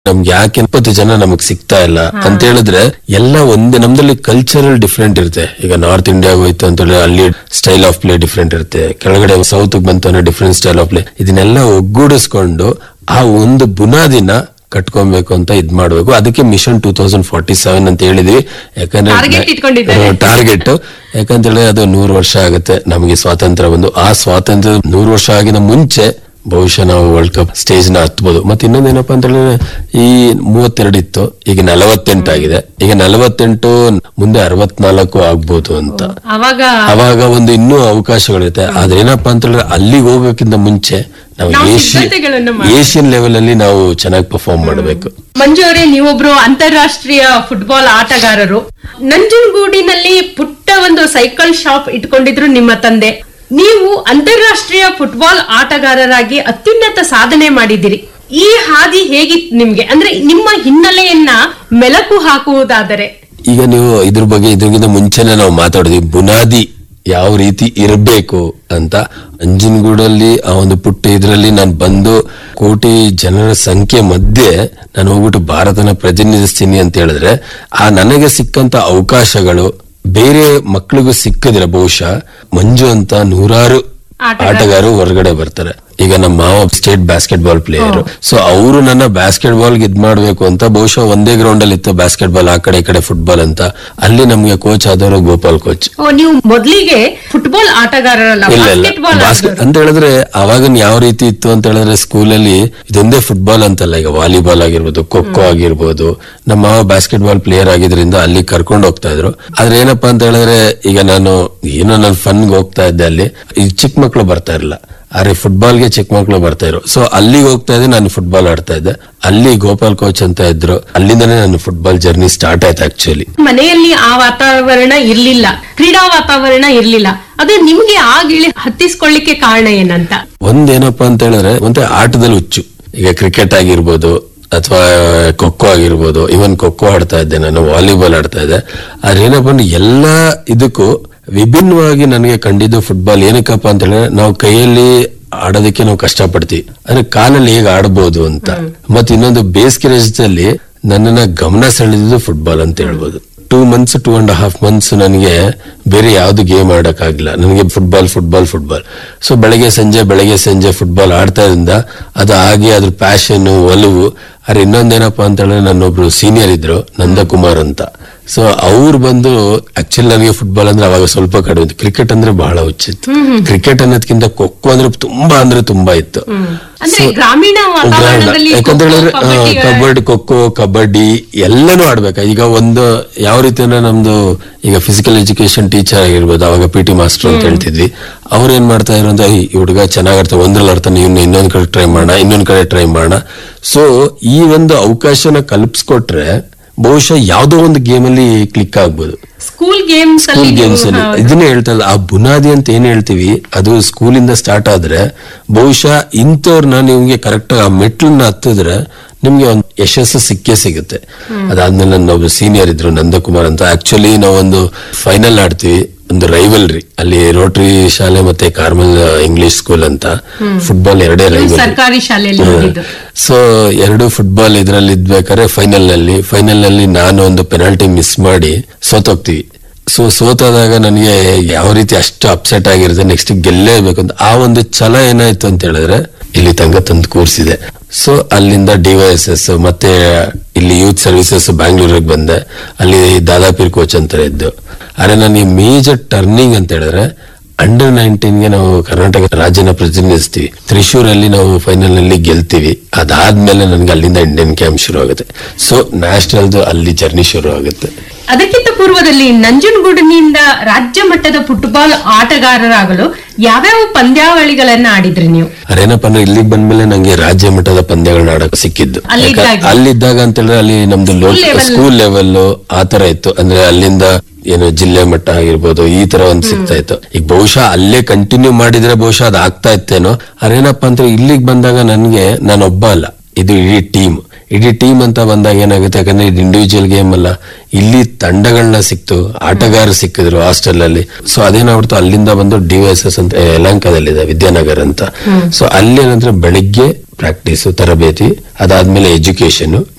ನಮ್ಗೆ ಯಾಕೆ ಇಪ್ಪತ್ತು ಜನ ನಮಗ್ ಸಿಗ್ತಾ ಇಲ್ಲ ಅಂತ ಹೇಳಿದ್ರೆ ಎಲ್ಲ ಒಂದೇ ನಮ್ದಲ್ಲಿ ಕಲ್ಚರಲ್ ಡಿಫ್ರೆಂಟ್ ಇರುತ್ತೆ ಈಗ ನಾರ್ತ್ ಇಂಡಿಯಾಗ ಹೋಯ್ತು ಅಂತ ಹೇಳಿದ್ರೆ ಅಲ್ಲಿ ಸ್ಟೈಲ್ ಆಫ್ ಪ್ಲೇ ಡಿಫ್ರೆಂಟ್ ಇರುತ್ತೆ ಕೆಳಗಡೆ ಸೌತ್ ಬಂತು ಅಂದ್ರೆ ಡಿಫ್ರೆಂಟ್ ಸ್ಟೈಲ್ ಆಫ್ ಪ್ಲೇ ಇದನ್ನೆಲ್ಲ ಒಗ್ಗೂಡಿಸ್ಕೊಂಡು ಆ ಒಂದು ಬುನಾದಿನ ಕಟ್ಕೊಬೇಕು ಅಂತ ಇದ್ ಮಾಡ್ಬೇಕು ಅದಕ್ಕೆ mission two thousand forty seven ಅಂತ ಹೇಳಿದ್ವಿ Target ಇಟ್ಕೊಂಡಿದ್ದಾರೆ. ಟಾರ್ಗೆಟ್ ಯಾಕಂತ ಹೇಳಿದ್ರೆ ಅದು ನೂರು ವರ್ಷ ಆಗುತ್ತೆ ನಮಗೆ ಸ್ವಾತಂತ್ರ್ಯ ಬಂದು ಆ ಸ್ವಾತಂತ್ರ್ಯ ನೂರು ವರ್ಷ ಆಗಿನ ಮುಂಚೆ ಬಹುಶಃ ನಾವು ವರ್ಲ್ಡ್ ಕಪ್ ಸ್ಟೇಜ್ ನ ಹತ್ಬೋದು ಮತ್ತೆ ಇನ್ನೊಂದೇನಪ್ಪಾ ಅಂತ ಹೇಳಿದ್ರೆ ಈ ಮೂವತ್ತೆರಡು ಇತ್ತು ಈಗ ನಲವತ್ತೆಂಟಾಗಿದೆ ಈಗ ನಲವತ್ತೆಂಟು ಮುಂದೆ ಅರವತ್ನಾಲ್ಕು ಆಗ್ಬೋದು ಅಂತ ಅವಾಗ ಅವಾಗ ಒಂದು ಇನ್ನೂ ಅವಕಾಶಗಳಿರುತ್ತೆ ಆದ್ರೆ ಏನಪ್ಪಾ ಅಂತ ಹೇಳಿದ್ರೆ ಅಲ್ಲಿಗೆ ಹೋಗೋಕ್ಕಿಂತ ಮುಂಚೆ ನಾವು ನಾವು ಏಷ್ಯನ್ ಸಿದ್ಧತೆಗಳನ್ನು ಮಾಡ್ಬೇಕು. ಏಷ್ಯನ್ ಲೆವೆಲ್ ಅಲ್ಲಿ ನಾವು ಚೆನ್ನಾಗಿ ಪರ್ಫಾರ್ಮ್ ಮಾಡಬೇಕು ಮಂಜು ಅವರೇ ನೀವೊಬ್ರು ಅಂತಾರಾಷ್ಟ್ರೀಯ ಫುಟ್ಬಾಲ್ ಆಟಗಾರರು ನಂಜನಗೂಡಿನಲ್ಲಿ ಪುಟ್ಟ ಒಂದು ಸೈಕಲ್ ಶಾಪ್ ಇಟ್ಕೊಂಡಿದ್ರು ನಿಮ್ಮ ತಂದೆ ನೀವು ಅಂತಾರಾಷ್ಟ್ರೀಯ ಫುಟ್ಬಾಲ್ ಆಟಗಾರರಾಗಿ ಅತ್ಯುನ್ನತ ಸಾಧನೆ ಮಾಡಿದಿರಿ ಈ ಹಾದಿ ಹೇಗಿತ್ತು ನಿಮ್ಗೆ ಅಂದ್ರೆ ನಿಮ್ಮ ಹಿನ್ನೆಲೆಯನ್ನ ಮೆಲಕು ಹಾಕುವುದಾದರೆ ಈಗ ನೀವು ಇದ್ರ ಬಗ್ಗೆ ಇದ್ರಿಗಿಂತ ಮುಂಚೆನೆ ನಾವು ಮಾತಾಡಿದ್ವಿ ಬುನಾದಿ ಯಾವ ರೀತಿ ಇರಬೇಕು ಅಂತ ಅಂಜನಗೂಡಲ್ಲಿ ಆ ಒಂದು ಪುಟ್ಟ ಇದ್ರಲ್ಲಿ ನಾನು ಬಂದು ಕೋಟಿ ಜನರ ಸಂಖ್ಯೆ ಮಧ್ಯೆ ನಾನು ಹೋಗ್ಬಿಟ್ಟು ಭಾರತನ ಪ್ರತಿನಿಧಿಸ್ತೀನಿ ಅಂತ ಹೇಳಿದ್ರೆ ಆ ನನಗೆ ಸಿಕ್ಕಂತ ಅವಕಾಶಗಳು ಬೇರೆ ಮಕ್ಕಳಿಗೂ ಸಿಕ್ಕದಿಲ್ಲ ಬಹುಶಃ ಮಂಜು ಅಂತ ನೂರಾರು ಆಟಗಾರ. ಆಟಗಾರರು ಹೊರಗಡೆ ಬರ್ತಾರೆ ಈಗ ನಮ್ಮ ಮಾವ state basketball player so ಅವರು ನನ್ನ ಬಾಸ್ಕೆಟ್ ಬಾಲ್ ಇದ್ ಮಾಡ್ಬೇಕು ಅಂತ ಬಹುಶಃ ಒಂದೇ ಗ್ರೌಂಡ್ ಅಲ್ಲಿ ಇತ್ತು ಬಾಸ್ಕೆಟ್ ಬಾಲ್ ಆ ಕಡೆ ಈ ಕಡೆ ಫುಟ್ಬಾಲ್ ಅಂತ ಅಲ್ಲಿ ನಮ್ಗೆ ಕೋಚ್ ಆದವರು ಗೋಪಾಲ್ ಕೋಚ್ ಓ ನೀವು ಮೊದಲಿಗೆ ಫುಟ್ಬಾಲ್ ಆಟಗಾರರಲ್ಲ ಇಲ್ಲ ಇಲ್ಲ ಬಾಸ್ಕೆಟ್ ಬಾಲ್ ಬಾಸ್ಕೆಟ್ ಅಂತ ಹೇಳಿದ್ರೆ ಅವಾಗಿನ ಯಾವ ರೀತಿ ಇತ್ತು ಅಂತ ಹೇಳಿದ್ರೆ ಸ್ಕೂಲಲ್ಲಿ ಇದೊಂದೇ ಫುಟ್ಬಾಲ್ ಅಂತಲ್ಲ ಈಗ ವಾಲಿಬಾಲ್ ಆಗಿರ್ಬೋದು ಖೋಖೋ ಆಗಿರ್ಬೋದು ನಮ್ಮ ಮಾವ ಬಾಸ್ಕೆಟ್ ಬಾಲ್ ಪ್ಲೇಯರ್ ಆಗಿದ್ರಿಂದ ಅಲ್ಲಿ ಕರ್ಕೊಂಡು ಹೋಗ್ತಾ ಇದ್ರು ಆದ್ರೆ ಏನಪ್ಪಾ ಅಂತ ಹೇಳಿದ್ರೆ ಈಗ ನಾನು ಏನೋ ನಾನು ಫನ್ಗೆ ಹೋಗ್ತಾ ಇದ್ದೆ ಅಲ್ಲಿ ಈ ಚಿಕ್ಕ ಮಕ್ಳು ಬರ್ತಾ ಇರಲಿಲ್ಲ ಆದ್ರೆ ಫುಟ್ಬಾಲ್ಗೆ ಚಿಕ್ಕ ಮಕ್ಳು ಬರ್ತಾ ಇದ್ರು ಸೊ ಅಲ್ಲಿಗೆ ಹೋಗ್ತಾ ಇದ್ದೆ ನಾನು ಫುಟ್ಬಾಲ್ ಆಡ್ತಾ ಇದ್ದೆ ಅಲ್ಲಿ ಗೋಪಾಲ್ ಕೋಚ್ ಅಂತ ಇದ್ರು ಅಲ್ಲಿಂದನೇ ನನ್ನ ಫುಟ್ಬಾಲ್ ಜರ್ನಿ ಸ್ಟಾರ್ಟ್ ಆಯ್ತು ಆಕ್ಚುಲಿ ಮನೆಯಲ್ಲಿ ಆ ವಾತಾವರಣ ಇರ್ಲಿಲ್ಲ ಕ್ರೀಡಾ ವಾತಾವರಣ ಇರ್ಲಿಲ್ಲ ಅದು ನಿಮ್ಗೆ ಆ ಗಿಳಿ ಹತ್ತಿಸ್ಕೊಳ್ಳಿಕ್ಕೆ ಕಾರಣ ಏನಂತ ಒಂದೇನಪ್ಪಾ ಅಂತ ಹೇಳಿದ್ರೆ ಮತ್ತೆ ಆಟದಲ್ಲಿ ಹುಚ್ಚು ಈಗ ಕ್ರಿಕೆಟ್ ಆಗಿರ್ಬೋದು ಅಥವಾ ಖೋಖೋ ಆಗಿರ್ಬೋದು ಇವನ್ ಖೋಖೋ ಆಡ್ತಾ ಇದ್ದೆ ನಾನು ವಾಲಿಬಾಲ್ ಆಡ್ತಾ ಇದ್ದೆ ಆದ್ರೆ ಏನಪ್ಪಾ ಅಂದ್ರೆ ಎಲ್ಲಾ ಇದಕ್ಕೂ ವಿಭಿನ್ನವಾಗಿ ನನಗೆ ಕಂಡಿದ್ದು ಫುಟ್ಬಾಲ್ ಏನಕ್ಕಪ್ಪ ಅಂತ ಹೇಳಿದ್ರೆ ನಾವು ಕೈಯಲ್ಲಿ ಆಡೋದಕ್ಕೆ ನಾವು ಕಷ್ಟಪಡ್ತೀವಿ ಅಂದ್ರೆ ಕಾಲಲ್ಲಿ ಹೇಗೆ ಆಡ್ಬೋದು ಅಂತ ಮತ್ತೆ ಇನ್ನೊಂದು ಬೇಸಿಗೆ ರಜದಲ್ಲಿ ನನ್ನನ್ನ ಗಮನ ಸೆಳೆದಿದ್ದು ಫುಟ್ಬಾಲ್ ಅಂತ ಹೇಳ್ಬೋದು two months two and half months ನನಗೆ ಬೇರೆ ಯಾವ್ದು ಗೇಮ್ ಆಡಕ್ಕಾಗಿಲ್ಲ ನನಗೆ ಫುಟ್ಬಾಲ್ ಫುಟ್ಬಾಲ್ ಫುಟ್ಬಾಲ್ ಸೊ ಬೆಳಗ್ಗೆ ಸಂಜೆ ಬೆಳಗ್ಗೆ ಸಂಜೆ ಫುಟ್ಬಾಲ್ ಆಡ್ತಾ ಇದ್ರಿಂದ ಅದು ಹಾಗೆ ಅದ್ರ ಪ್ಯಾಷನ್ ಒಲವು ಅರೆ ಇನ್ನೊಂದೇನಪ್ಪಾ ಅಂತ ಹೇಳಿದ್ರೆ ನನ್ನೊಬ್ರು ಸೀನಿಯರ್ ಇದ್ರು ನಂದಕುಮಾರ್ ಅಂತ ಸೊ ಅವ್ರು ಬಂದು ಆಕ್ಚುಲಿ ನನಗೆ ಫುಟ್ಬಾಲ್ ಅಂದ್ರೆ ಅವಾಗ ಸ್ವಲ್ಪ ಕಡಿಮೆ ಇತ್ತು ಕ್ರಿಕೆಟ್ ಅಂದ್ರೆ ಬಹಳ ಹುಚ್ಚಿತ್ತು ಕ್ರಿಕೆಟ್ ಅನ್ನೋದಕ್ಕಿಂತ ಖೋಖೋ ಅಂದ್ರೆ ತುಂಬಾ ಅಂದ್ರೆ ತುಂಬಾ ಇತ್ತು ಅಂದ್ರೆ ಗ್ರಾಮೀಣ ವಾತಾವರಣದಲ್ಲಿ ಯಾಕಂದ್ರೆ ಖೋ-ಖೋ, ಹೇಳಿದ್ರೆ ಆ, ಕಬಡ್ಡಿ, ಕಬಡ್ಡಿ ಖೋಖೋ ಕಬಡ್ಡಿ ಎಲ್ಲನೂ ಆಡ್ಬೇಕು ಈಗ ಒಂದು ಯಾವ ರೀತಿ ಅಂದ್ರೆ ನಮ್ದು ಈಗ ಫಿಸಿಕಲ್ ಎಜುಕೇಶನ್ ಟೀಚರ್ ಆಗಿರ್ಬೋದು ಅವಾಗ ಪಿ ಟಿ ಮಾಸ್ಟರ್ ಅಂತ ಹೇಳ್ತಿದ್ವಿ ಅವ್ರು ಏನ್ ಮಾಡ್ತಾ ಇದ್ರು ಅಂದ್ರೆ ಈ ಹುಡುಗ ಚೆನ್ನಾಗ್ ಆಡ್ತಾನೆ ಒಂದ್ರಲ್ಲಿ ಆಡ್ತಾನೆ ಇವ್ನ ಇನ್ನೊಂದ್ ಕಡೆ ಟ್ರೈ ಮಾಡೋಣ ಇನ್ನೊಂದ್ ಕಡೆ ಟ್ರೈ ಮಾಡೋಣ ಸೊ ಈ ಒಂದು ಅವಕಾಶನ ಕಲ್ಪಿಸ್ಕೊಟ್ರೆ ಬಹುಶಃ ಯಾವ್ದೋ ಒಂದು ಗೇಮ್ ಅಲ್ಲಿ ಕ್ಲಿಕ್ ಆಗ್ಬೋದು ಸ್ಕೂಲ್ ಗೇಮ್ಸ್ ಸ್ಕೂಲ್ ಅಲ್ಲಿ ಗೇಮ್ಸ್ ಅಲ್ಲಿ ನೀವು- ಇದನ್ನೇ ಹೇಳ್ತಾ ಇಲ್ಲ ಆ ಬುನಾದಿ ಅಂತ ಏನ್ ಹೇಳ್ತೀವಿ ಅದು ಸ್ಕೂಲಿಂದ ಸ್ಟಾರ್ಟ್ ಆದ್ರೆ ಬಹುಶಃ ಇಂಥವ್ರನ್ನ ನಿಮ್ಗೆ ಕರೆಕ್ಟ್ ಆ ಮೆಟ್ಲನ್ನ ಹತ್ತಿದ್ರೆ ನಿಮ್ಗೆ ಒಂದು ಯಶಸ್ಸು ಸಿಕ್ಕೇ ಸಿಗುತ್ತೆ ಅದಾದ್ಮೇಲೆ ನನ್ನ ಒಬ್ಬ ಸೀನಿಯರ್ ಇದ್ರು ನಂದಕುಮಾರ್ ಅಂತ ಆಕ್ಚುಲಿ ನಾವೊಂದು ಫೈನಲ್ ಆಡ್ತೀವಿ ಒಂದು ರೈವಲ್ರಿ ಅಲ್ಲಿ ರೋಟರಿ ಶಾಲೆ ಮತ್ತೆ ಕಾರ್ಮಲ್ ಇಂಗ್ಲಿಷ್ ಸ್ಕೂಲ್ ಅಂತ ಫುಟ್ಬಾಲ್ ಎರಡೇ ನೀವು ರೈವಲ್ ಸರ್ಕಾರಿ ಶಾಲೆಯಲ್ಲಿ ಓದಿದ್ದು ಸೊ ಎರಡು ಫುಟ್ಬಾಲ್ ಇದ್ರಲ್ಲಿ ಇದ್ಬೇಕಾದ್ರೆ ಫೈನಲ್ ನಲ್ಲಿ ಫೈನಲ್ ನಲ್ಲಿ ನಾನು ಒಂದು ಪೆನಾಲ್ಟಿ ಮಿಸ್ ಮಾಡಿ ಸೋತೋಗ್ತೀವಿ ಸೊ ಸೋತಾದಾಗ ನನಗೆ ಯಾವ ರೀತಿ ಅಷ್ಟು ಅಪ್ಸೆಟ್ ಆಗಿರುತ್ತೆ ನೆಕ್ಸ್ಟ್ ಗೆಲ್ಲೇಬೇಕು ಅಂತ ಆ ಒಂದು ಛಲ ಏನಾಯ್ತು ಅಂತ ಹೇಳಿದ್ರೆ ಇಲ್ಲಿ ತನಕ ತಂದು ಕೂರಿಸಿದೆ ಸೊ ಅಲ್ಲಿಂದ ಡಿವೈಎಸ್ಎಸ್ ಮತ್ತೆ ಇಲ್ಲಿ ಯೂತ್ ಸರ್ವಿಸಸ್ ಬ್ಯಾಂಗ್ಳೂರಿಗೆ ಬಂದೆ ಅಲ್ಲಿ ದಾದಾಪೀರ್ ಕೋಚ್ ಅಂತ ಇದ್ದು ಆದ್ರೆ ನನಗೆ ಮೇಜರ್ ಟರ್ನಿಂಗ್ ಅಂತ ಹೇಳಿದ್ರೆ ಅಂಡರ್ ನೈನ್ಟೀನ್ಗೆ ನಾವು ಕರ್ನಾಟಕ ರಾಜ್ಯನ ಪ್ರತಿನಿಧಿಸ್ತೀವಿ ತ್ರಿಶೂರಲ್ಲಿ ನಾವು ಫೈನಲ್ ನಲ್ಲಿ ಗೆಲ್ತೀವಿ ಅದಾದ್ಮೇಲೆ ನನಗೆ ಅಲ್ಲಿಂದ ಇಂಡಿಯನ್ ಕ್ಯಾಂಪ್ ಶುರು ಆಗುತ್ತೆ ಸೊ ನ್ಯಾಷನಲ್ದು ಅಲ್ಲಿ ಜರ್ನಿ ಶುರು ಆಗುತ್ತೆ ಅದಕ್ಕಿಂತ ಪೂರ್ವದಲ್ಲಿ ನಂಜನಗೂಡಿನಿಂದ ರಾಜ್ಯ ಮಟ್ಟದ ಫುಟ್ಬಾಲ್ ಆಟಗಾರರಾಗಲು ಯಾವ್ಯಾವ ಪಂದ್ಯಾವಳಿಗಳನ್ನ ಆಡಿದ್ರಿ ನೀವು ಅದೇನಪ್ಪ ಅಂದ್ರೆ ಇಲ್ಲಿಗೆ ಬಂದ್ಮೇಲೆ ನಂಗೆ ರಾಜ್ಯ ಮಟ್ಟದ ಪಂದ್ಯಗಳನ್ನ ಆಡಕ್ ಸಿಕ್ಕಿದ್ದು ಅಲ್ಲಿದ್ದಾಗ? ಯಾಕ- ಅಲ್ಲಿದ್ದಾಗ ಅಂತ ಹೇಳಿದ್ರೆ ಅಲ್ಲಿ ನಮ್ದು level. ಸ್ಕೂಲ್ ಲೆವೆಲ್ ಆ ತರ ಇತ್ತು ಅಂದ್ರೆ ಅಲ್ಲಿಂದ ಏನು ಜಿಲ್ಲೆ ಮಟ್ಟ ಆಗಿರ್ಬೋದು ಈ ತರ ಒಂದು ಸಿಗ್ತಾ ಇತ್ತು ಈಗ ಬಹುಶಃ ಅಲ್ಲೇ ಕಂಟಿನ್ಯೂ ಮಾಡಿದ್ರೆ ಬಹುಶಃ ಅದು ಆಗ್ತಾ ಇತ್ತೇನೋ ಅದೇನಪ್ಪ ಅಂದ್ರೆ ಇಲ್ಲಿಗೆ ಬಂದಾಗ ನನ್ಗೆ ನಾನೊಬ್ಬ ಅಲ್ಲ ಇದು ಇಡೀ ಟೀಮ್ ಇಡೀ ಟೀಮ್ ಅಂತ ಬಂದಾಗ ಏನಾಗುತ್ತೆ ಯಾಕಂದ್ರೆ ಇದು ಇಂಡಿವಿಜುವಲ್ ಗೇಮ್ ಅಲ್ಲ ಇಲ್ಲಿ ತಂಡಗಳನ್ನ ಸಿಕ್ತು ಆಟಗಾರರು ಸಿಕ್ಕಿದ್ರು ಹಾಸ್ಟೆಲ್ ಅಲ್ಲಿ ಸೊ ಅದೇನಾಗ್ಬಿಡ್ತು ಅಲ್ಲಿಂದ ಬಂದು ಡಿವೈಸಸ್ ಅಂತ ಯಲಹಂಕದಲ್ಲಿದೆ ವಿದ್ಯಾನಗರ್ ಅಂತ ಸೊ ಅಲ್ಲಿ ಏನಂದ್ರೆ ಬೆಳಿಗ್ಗೆ ಪ್ರಾಕ್ಟೀಸ್ ತರಬೇತಿ ಅದಾದ್ಮೇಲೆ ಎಜುಕೇಶನ್